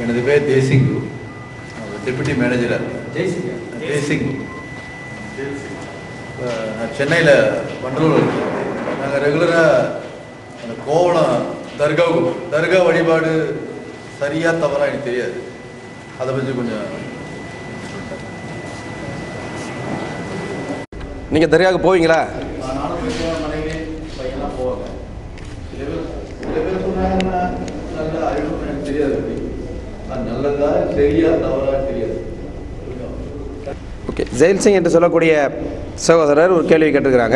எனது பேர் தேசிங்கு டெபுட்டி மேனேஜராக ஜெய்சிங்க தேசிங்கு இப்போ நான் சென்னையில் வண்டலூர் இருக்கேன் நாங்கள் ரெகுலராக அந்த கோவளம் தர்காவுக்கு தர்கா வழிபாடு சரியா தவறா எனக்கு தெரியாது அதை பற்றி கொஞ்சம் நீங்கள் தர்காவுக்கு போவீங்களா நானும் போய் மனைவி பையன்லாம் போவாங்க சில பேர் சில பேர் சொன்னாங்கன்னா நல்ல அறிவு எனக்கு தெரியாது அப்படி அது நல்லதா சரியா தவறா தெரியாது ஓகே ஜெயில் சிங் என்று சொல்லக்கூடிய சகோதரர் ஒரு கேள்வி கேட்டிருக்கிறாங்க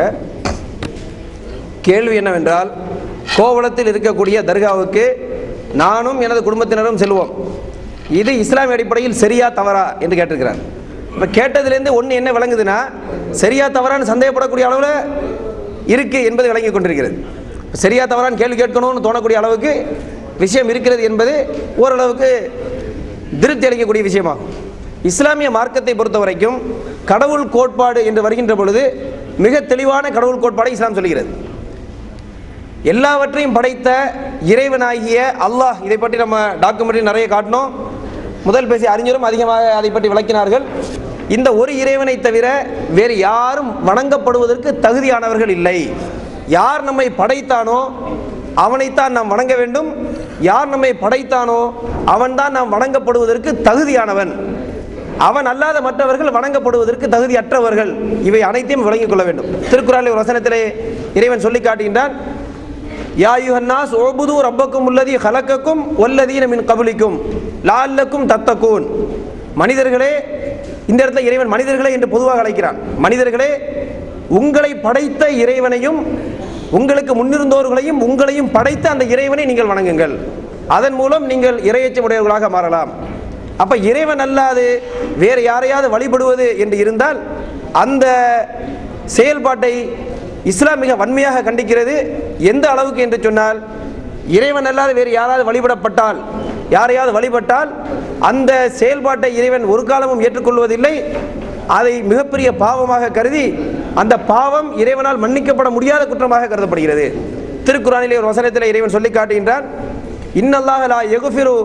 கேள்வி என்னவென்றால் கோவளத்தில் இருக்கக்கூடிய தர்காவுக்கு நானும் எனது குடும்பத்தினரும் செல்வோம் இது இஸ்லாமிய அடிப்படையில் சரியா தவறா என்று கேட்டிருக்கிறார் இப்போ கேட்டதுலேருந்து ஒன்று என்ன விளங்குதுன்னா சரியா தவறான்னு சந்தேகப்படக்கூடிய அளவில் இருக்கு என்பது விளங்கி கொண்டிருக்கிறது சரியா தவறான்னு கேள்வி கேட்கணும்னு தோணக்கூடிய அளவுக்கு விஷயம் இருக்கிறது என்பது ஓரளவுக்கு திருப்தி அளிக்கக்கூடிய விஷயமாகும் இஸ்லாமிய மார்க்கத்தை பொறுத்த வரைக்கும் கடவுள் கோட்பாடு என்று வருகின்ற பொழுது மிக தெளிவான கடவுள் கோட்பாடை இஸ்லாம் சொல்கிறது எல்லாவற்றையும் படைத்த இறைவனாகிய அல்லாஹ் இதை பற்றி நம்ம டாக்குமெண்ட்ரி நிறைய காட்டினோம் முதல் பேசிய அறிஞரும் அதிகமாக அதை பற்றி விளக்கினார்கள் இந்த ஒரு இறைவனை தவிர வேறு யாரும் வணங்கப்படுவதற்கு தகுதியானவர்கள் இல்லை யார் நம்மை படைத்தானோ அவனைத்தான் நாம் வணங்க வேண்டும் யார் நம்மை படைத்தானோ அவன்தான் நாம் வணங்கப்படுவதற்கு தகுதியானவன் அவன் அல்லாத மற்றவர்கள் வணங்கப்படுவதற்கு தகுதியற்றவர்கள் இவை அனைத்தையும் விளங்கிக் கொள்ள வேண்டும் திருக்குறளை ஒரு வசனத்திலே இறைவன் சொல்லி காட்டுகின்றான் யா யுஹன்னாஸ் ஓபுது ரப்பக்கும் உள்ளதி ஹலக்கக்கும் ஒல்லதீன மின் கபலிக்கும் லால்லக்கும் தத்தக்கூன் மனிதர்களே இந்த இடத்துல இறைவன் மனிதர்களே என்று பொதுவாக அழைக்கிறான் மனிதர்களே உங்களை படைத்த இறைவனையும் உங்களுக்கு முன்னிருந்தோர்களையும் உங்களையும் படைத்த அந்த இறைவனை நீங்கள் வணங்குங்கள் அதன் மூலம் நீங்கள் இறையச்சமுடையவர்களாக மாறலாம் அப்ப இறைவன் அல்லாது வேறு யாரையாவது வழிபடுவது என்று இருந்தால் அந்த செயல்பாட்டை இஸ்லாம் மிக வன்மையாக கண்டிக்கிறது எந்த அளவுக்கு என்று சொன்னால் இறைவன் அல்லாத வேறு யாராவது வழிபடப்பட்டால் யாரையாவது வழிபட்டால் அந்த செயல்பாட்டை இறைவன் ஒரு காலமும் ஏற்றுக்கொள்வதில்லை அதை மிகப்பெரிய பாவமாக கருதி அந்த பாவம் இறைவனால் மன்னிக்கப்பட முடியாத குற்றமாக கருதப்படுகிறது திருக்குறானிலே ஒரு வசனத்தில் இறைவன் சொல்லி காட்டுகின்றான் இன்னல்லாஹ் லா யகுஃபிரு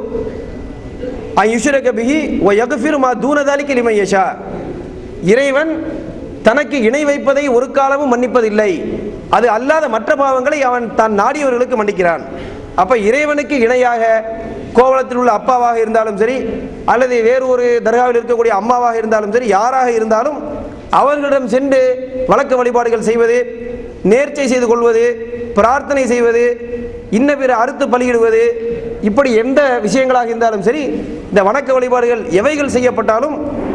யுஷ்ரக பிஹி ஒ யகுஃபிரு மா தூனதாலிக்கு லிமையஷா இறைவன் தனக்கு இணை வைப்பதை ஒரு காலமும் மன்னிப்பதில்லை அது அல்லாத மற்ற பாவங்களை அவன் தான் நாடியவர்களுக்கு மன்னிக்கிறான் அப்ப இறைவனுக்கு இணையாக கோவளத்தில் உள்ள அப்பாவாக இருந்தாலும் சரி அல்லது வேறு ஒரு தர்காவில் இருக்கக்கூடிய அம்மாவாக இருந்தாலும் சரி யாராக இருந்தாலும் அவர்களிடம் சென்று வழக்கு வழிபாடுகள் செய்வது நேர்ச்சை செய்து கொள்வது பிரார்த்தனை செய்வது இன்ன பிற அறுத்து பலியிடுவது இப்படி எந்த விஷயங்களாக இருந்தாலும் சரி இந்த வணக்க வழிபாடுகள் எவைகள் செய்யப்பட்டாலும்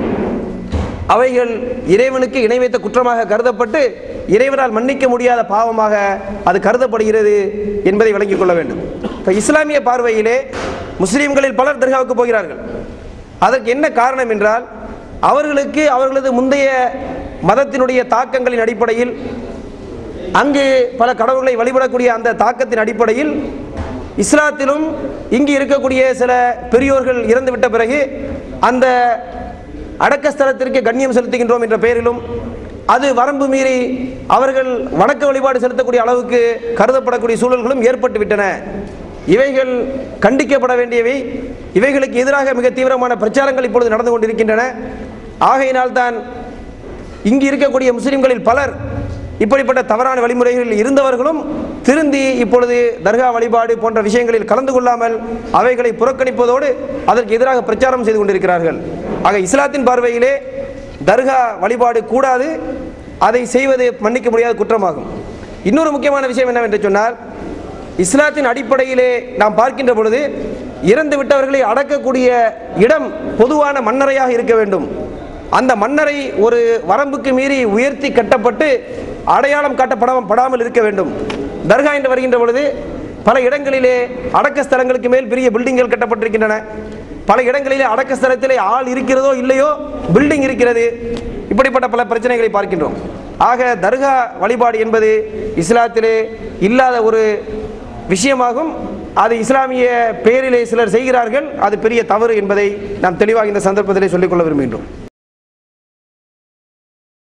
அவைகள் இறைவனுக்கு இணை வைத்த குற்றமாக கருதப்பட்டு இறைவனால் மன்னிக்க முடியாத பாவமாக அது கருதப்படுகிறது என்பதை விளங்கிக் கொள்ள வேண்டும் இப்போ இஸ்லாமிய பார்வையிலே முஸ்லீம்களில் பலர் தர்காவுக்கு போகிறார்கள் அதற்கு என்ன காரணம் என்றால் அவர்களுக்கு அவர்களது முந்தைய மதத்தினுடைய தாக்கங்களின் அடிப்படையில் அங்கு பல கடவுள்களை வழிபடக்கூடிய அந்த தாக்கத்தின் அடிப்படையில் இஸ்லாத்திலும் இங்கு இருக்கக்கூடிய சில பெரியோர்கள் இறந்துவிட்ட பிறகு அந்த அடக்கஸ்தலத்திற்கு கண்ணியம் செலுத்துகின்றோம் என்ற பெயரிலும் அது வரம்பு மீறி அவர்கள் வணக்க வழிபாடு செலுத்தக்கூடிய அளவுக்கு கருதப்படக்கூடிய சூழல்களும் ஏற்பட்டு விட்டன இவைகள் கண்டிக்கப்பட வேண்டியவை இவைகளுக்கு எதிராக மிக தீவிரமான பிரச்சாரங்கள் இப்பொழுது நடந்து கொண்டிருக்கின்றன ஆகையினால்தான் இங்கு இருக்கக்கூடிய முஸ்லிம்களில் பலர் இப்படிப்பட்ட தவறான வழிமுறைகளில் இருந்தவர்களும் திருந்தி இப்பொழுது தர்கா வழிபாடு போன்ற விஷயங்களில் கலந்து கொள்ளாமல் அவைகளை புறக்கணிப்பதோடு அதற்கு எதிராக பிரச்சாரம் செய்து கொண்டிருக்கிறார்கள் ஆக இஸ்லாத்தின் பார்வையிலே தர்கா வழிபாடு கூடாது அதை செய்வது மன்னிக்க முடியாத குற்றமாகும் இன்னொரு முக்கியமான விஷயம் என்னவென்று சொன்னால் இஸ்லாத்தின் அடிப்படையிலே நாம் பார்க்கின்ற பொழுது இறந்து விட்டவர்களை அடக்கக்கூடிய இடம் பொதுவான மன்னரையாக இருக்க வேண்டும் அந்த மன்னரை ஒரு வரம்புக்கு மீறி உயர்த்தி கட்டப்பட்டு அடையாளம் காட்டப்பட படாமல் இருக்க வேண்டும் தர்கா என்று வருகின்ற பொழுது பல இடங்களிலே அடக்க ஸ்தலங்களுக்கு மேல் பெரிய பில்டிங்கள் கட்டப்பட்டிருக்கின்றன பல இடங்களிலே அடக்க ஸ்தலத்திலே ஆள் இருக்கிறதோ இல்லையோ பில்டிங் இருக்கிறது இப்படிப்பட்ட பல பிரச்சனைகளை பார்க்கின்றோம் ஆக தர்கா வழிபாடு என்பது இஸ்லாத்திலே இல்லாத ஒரு விஷயமாகும் அது இஸ்லாமிய பெயரிலே சிலர் செய்கிறார்கள் அது பெரிய தவறு என்பதை நாம் தெளிவாக இந்த சந்தர்ப்பத்திலே சொல்லிக்கொள்ள விரும்புகின்றோம்